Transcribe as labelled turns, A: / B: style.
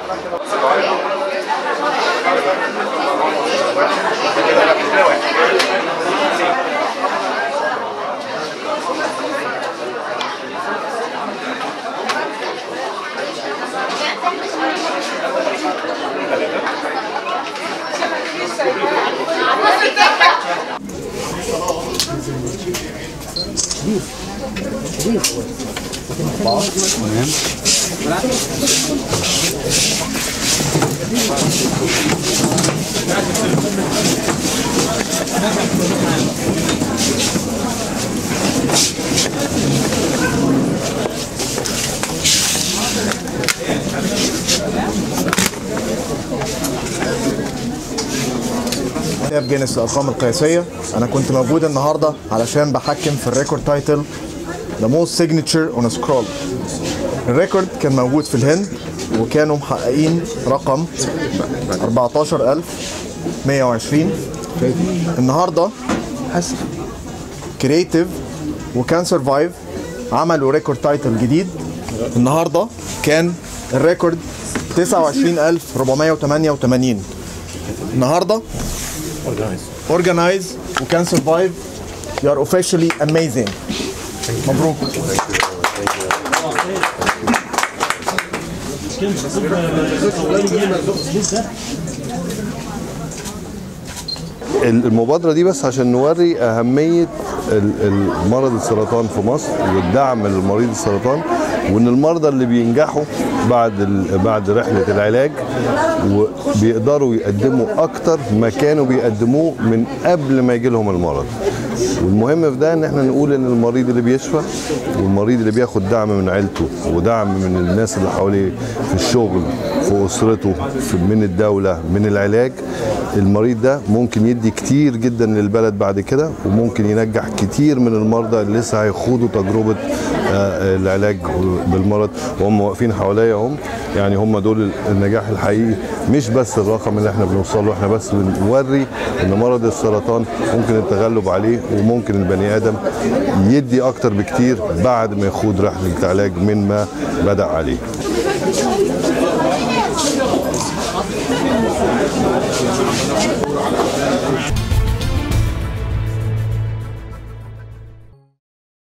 A: كتاب جينيس الارقام القياسيه انا كنت موجود النهارده علشان بحكم في الريكورد تايتل ذا موست سيجنتشر اون سكرول الريكورد كان موجود في الهند وكانوا محققين رقم 14120 النهارده كرييتيف وكان سرفايف عملوا ريكورد تايتل جديد النهارده كان الريكورد 29488 النهارده organize we can survive you are officially amazing مبروك
B: المبادرة دي بس عشان نوري أهمية ال- ال- مرض السرطان في مصر والدعم لمريض السرطان وإن المرضى اللي بينجحوا بعد ال- بعد رحلة العلاج وبيقدروا يقدموا أكتر ما كانوا بيقدموه من قبل ما يجي لهم المرض والمهم في ده ان احنا نقول ان المريض اللي بيشفى والمريض اللي بياخد دعم من عيلته ودعم من الناس اللي حواليه في الشغل في اسرته في من الدوله من العلاج المريض ده ممكن يدي كتير جدا للبلد بعد كده وممكن ينجح كتير من المرضى اللي لسه هيخوضوا تجربه آه، العلاج بالمرض وهم واقفين حواليا هم يعني هم دول النجاح الحقيقي مش بس الرقم اللي احنا بنوصل له احنا بس بنوري ان مرض السرطان ممكن التغلب عليه وممكن البني ادم يدي اكتر بكتير بعد ما يخوض رحله علاج من ما بدا عليه